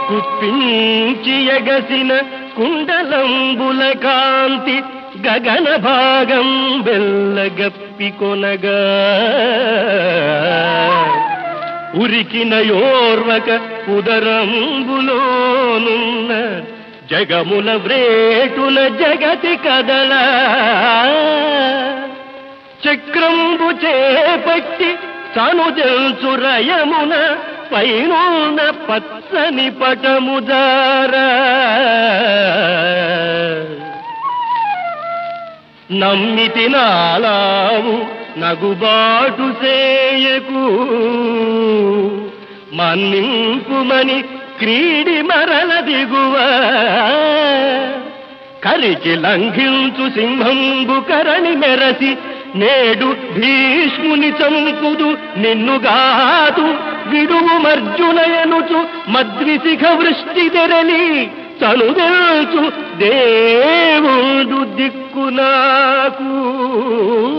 కుప్పించి ఎగసిన కుండలంబుల కాంతి గగన భాగం బెల్లగప్పి కొనగా ఉరికిన యోర్వక ఉదరంబులోనున్న జగముల వ్రేటున జగతి కదల చక్రంబు చేపట్టి తనుజల్చు రయమున పైనున్న పచ్చని పటముదారా నమ్మితి నాలావు నగుబాటు చేయకు మన్నింపుమని క్రీడి మరల దిగువ కరికి లంఘించు సింహంబు కరణి మెరసి నేడు భీష్ముని చంపుదు నిన్నుగాదు విడువు మర్జునయనుచు మద్విశిఖ వృష్టి తెరలి తనుదెల్చు దేవుడు దిక్కు నాకు